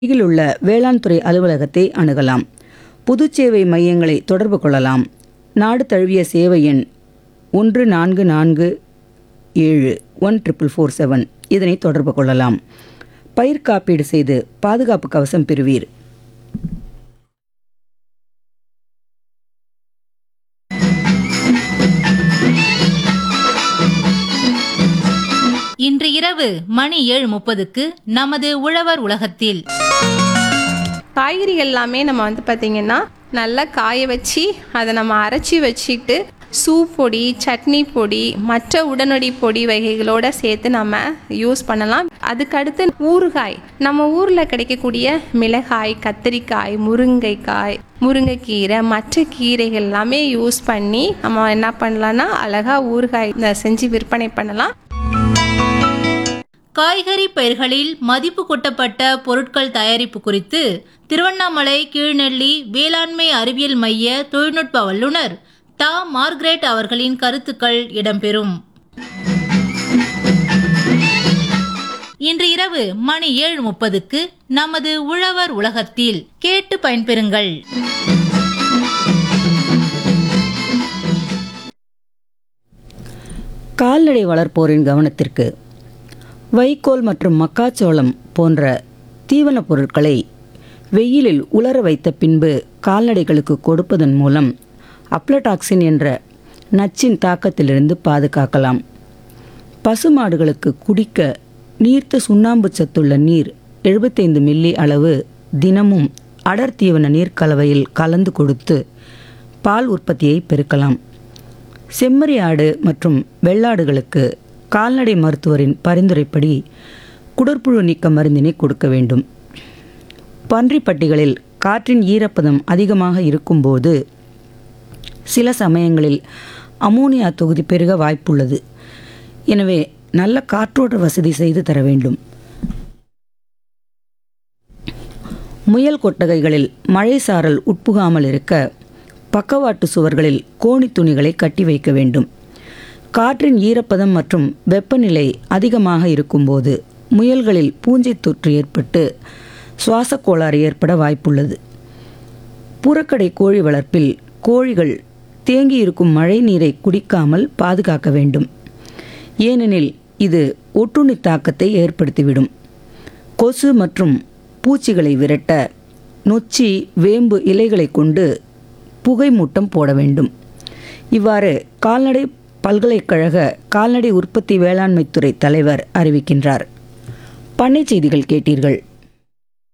அருகிலுள்ள வேளாண் துறை அலுவலகத்தை அணுகலாம் பொதுச்சேவை மையங்களை தொடர்பு கொள்ளலாம் நாடு தழுவிய சேவை எண் ஒன்று நான்கு நான்கு ஏழு ஒன் ட்ரிபிள் ஃபோர் செவன் இதனை தொடர்பு கொள்ளலாம் பயிர் காப்பீடு செய்து பாதுகாப்பு கவசம் பெறுவீர் இன்று இரவு மணி ஏழு முப்பதுக்கு நமது உழவர் உலகத்தில் காய்கறி எல்லாமே நம்ம வந்து பார்த்திங்கன்னா நல்லா காய வச்சு அதை நம்ம அரைச்சி வச்சுக்கிட்டு சூப் பொடி சட்னி பொடி மற்ற உடனடி பொடி வகைகளோட சேர்த்து நம்ம யூஸ் பண்ணலாம் அதுக்கடுத்து ஊறுகாய் நம்ம ஊரில் கிடைக்கக்கூடிய மிளகாய் கத்திரிக்காய் முருங்கைக்காய் முருங்கைக்கீரை மற்ற கீரைகள் எல்லாமே யூஸ் பண்ணி நம்ம என்ன பண்ணலாம்னா அழகாக ஊறுகாய் செஞ்சு விற்பனை பண்ணலாம் காய்கறி பயிர்களில் மதிப்பு கூட்டப்பட்ட பொருட்கள் தயாரிப்பு குறித்து திருவண்ணாமலை கீழ்நெல்லி வேளாண்மை அறிவியல் மைய தொழில்நுட்ப வல்லுநர் தா மார்க்ரெட் அவர்களின் கருத்துக்கள் இடம்பெறும் இன்று இரவு மணி ஏழு முப்பதுக்கு நமது உழவர் உலகத்தில் கேட்டு பயன்பெறுங்கள் கால்நடை வளர்ப்போரின் கவனத்திற்கு வைக்கோல் மற்றும் மக்காச்சோளம் போன்ற தீவனப் பொருட்களை வெயிலில் உலர வைத்த பின்பு கால்நடைகளுக்கு கொடுப்பதன் மூலம் அப்ளடாக்சின் என்ற நச்சின் தாக்கத்திலிருந்து பாதுகாக்கலாம் பசுமாடுகளுக்கு குடிக்க நீர்த்த சுண்ணாம்பு சத்துள்ள நீர் எழுபத்தைந்து மில்லி அளவு தினமும் அடர் தீவன நீர் கலவையில் கலந்து கொடுத்து பால் உற்பத்தியை பெருக்கலாம் செம்மறி ஆடு மற்றும் வெள்ளாடுகளுக்கு கால்நடை மருத்துவரின் பரிந்துரைப்படி குடற்புழு நீக்க மருந்தினை கொடுக்க வேண்டும் பன்றிப்பட்டிகளில் காற்றின் ஈரப்பதம் அதிகமாக இருக்கும்போது சில சமயங்களில் அமோனியா தொகுதி பெருக வாய்ப்புள்ளது எனவே நல்ல காற்றோட்ட வசதி செய்து தர வேண்டும் முயல் கொட்டகைகளில் மழை சாரல் உட்புகாமல் இருக்க பக்கவாட்டு சுவர்களில் கோணி துணிகளை கட்டி வைக்க வேண்டும் காற்றின் ஈரப்பதம் மற்றும் வெப்பநிலை அதிகமாக இருக்கும்போது முயல்களில் பூஞ்சை தொற்று ஏற்பட்டு சுவாசக் கோளாறு ஏற்பட வாய்ப்புள்ளது புறக்கடை கோழி வளர்ப்பில் கோழிகள் தேங்கியிருக்கும் மழை நீரை குடிக்காமல் பாதுகாக்க வேண்டும் ஏனெனில் இது ஒட்டுண்ணி தாக்கத்தை ஏற்படுத்திவிடும் கொசு மற்றும் பூச்சிகளை விரட்ட நொச்சி வேம்பு இலைகளை கொண்டு புகை மூட்டம் போட வேண்டும் இவ்வாறு கால்நடை பல்கலைக்கழக கால்நடை உற்பத்தி வேளாண்மைத்துறை தலைவர் அறிவிக்கின்றார் பண்ணை செய்திகள் கேட்டீர்கள்